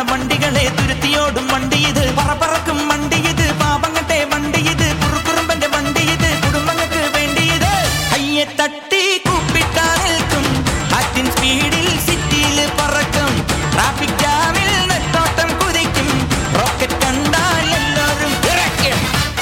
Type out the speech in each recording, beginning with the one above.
വണ്ടികളെ തുരുത്തിയോടും വണ്ടി ഇത് പറപ്പറക്കും വണ്ടി ഇത് പാപങ്ങട്ടെ വണ്ടി ഇത് കുറുക്കുറുമ്പന്റെ വണ്ടി ഇത് കുടുംബങ്ങൾക്ക് വേണ്ടി ഇത് കയ്യെ തട്ടി കൂപ്പിട്ടാ നിൽക്കും കാറ്റിൻ സ്പീഡിൽ സിറ്റിയിൽ പറക്കും ട്രാഫിക് ജാമിൽ നെട്ടോട്ടം കുതിക്കും റോക്കറ്റ് കണ്ടാൽ എല്ലാവരും വിറയ്ക്കും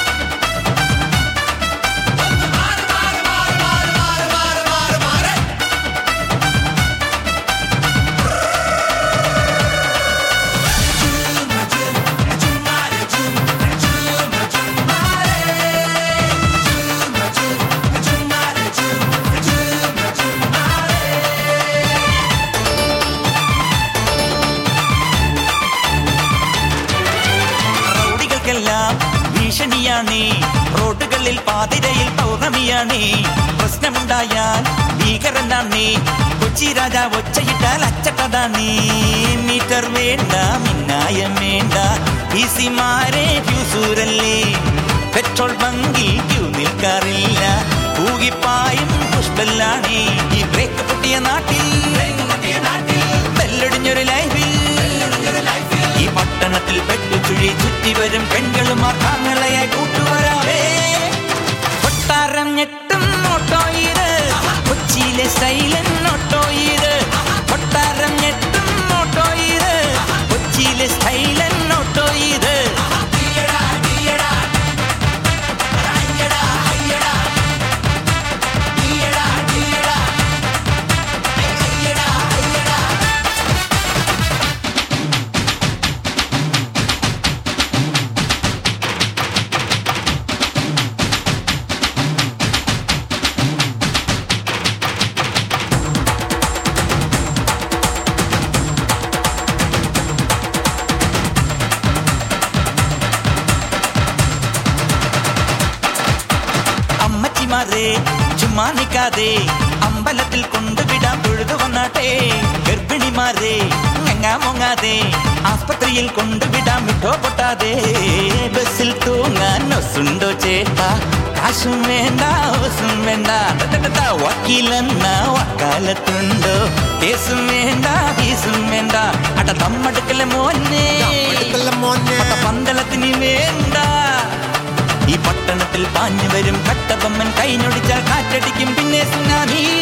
റൗഡികൾക്കെല്ലാം ഭീഷണിയാണ് റോഡുകളിൽ പാതിരയിൽ പൗർണമിയാണ് പ്രശ്നമുണ്ടായാൽ ഭീകരനാണ് കൊച്ചി രാജാവ് ഒച്ചയിട്ടാൽ അച്ചട്ടതാണ് മീറ്റർ വേണ്ട മിന്നായം വേണ്ട ഈസിമാരെ ഫ്യൂസൂരല്ലേ പെട്രോൾ ബങ്കിൽ ക്യൂ നിൽക്കാറില്ല പൂകിപ്പായും പുഷ്പല്ലാണ് ഈ ബ്രേക്ക് പൊട്ടിയ നാട്ടിൽ ബെല്ലടിഞ്ഞൊരു ലൈഫിൽ ഈ പട്ടണത്തിൽ പെട്ടുചുഴി ചുറ്റി വരും പെൺകളും അർഹങ്ങളെ കൂട്ടുവരാവേ കൊട്ടാരം ഞെട്ടും ഓട്ടോ ഇത് കൊച്ചിയിലെ സൈലൻ ഓട്ടോ ഇത് കൊട്ടാരം ഞെട്ടും ഓട്ടോ ഇത് കൊച്ചിയിലെ സൈലൻ ഓട്ടോ ഇത് അമ്മച്ചിമാരെ ചുമ്മാ നിൽക്കാതെ അമ്പലത്തിൽ കൊണ്ടുവിടാൻ തൊഴുതു വന്നാട്ടെ ഗർഭിണിമാരെ ഞങ്ങാ മുങ്ങാതെ ആസ്പത്രിയിൽ കൊണ്ടുവിടാൻ വിട്ടോ പൊട്ടാതെ ബസ്സിൽ തൂങ്ങാൻ ഒസുണ്ടോ ചേട്ടാ കാശും വേണ്ട ഓസും വേണ്ട ടടടട, വക്കീലെന്ന വക്കാലത്തുണ്ടോ കേസും വേണ്ട ഫീസും വേണ്ട അട തമ്മടുക്കലെ മോനെ എടുക്കല്ല മോനെ പട്ട പന്തളത്തിന് വേണ്ട ഈ പട്ടണത്തിൽ പാഞ്ഞു വരും കട്ടബൊമ്മൻ കൈഞ്ഞൊടിച്ചാൽ കാറ്റടിക്കും പിന്നെ സുനാമി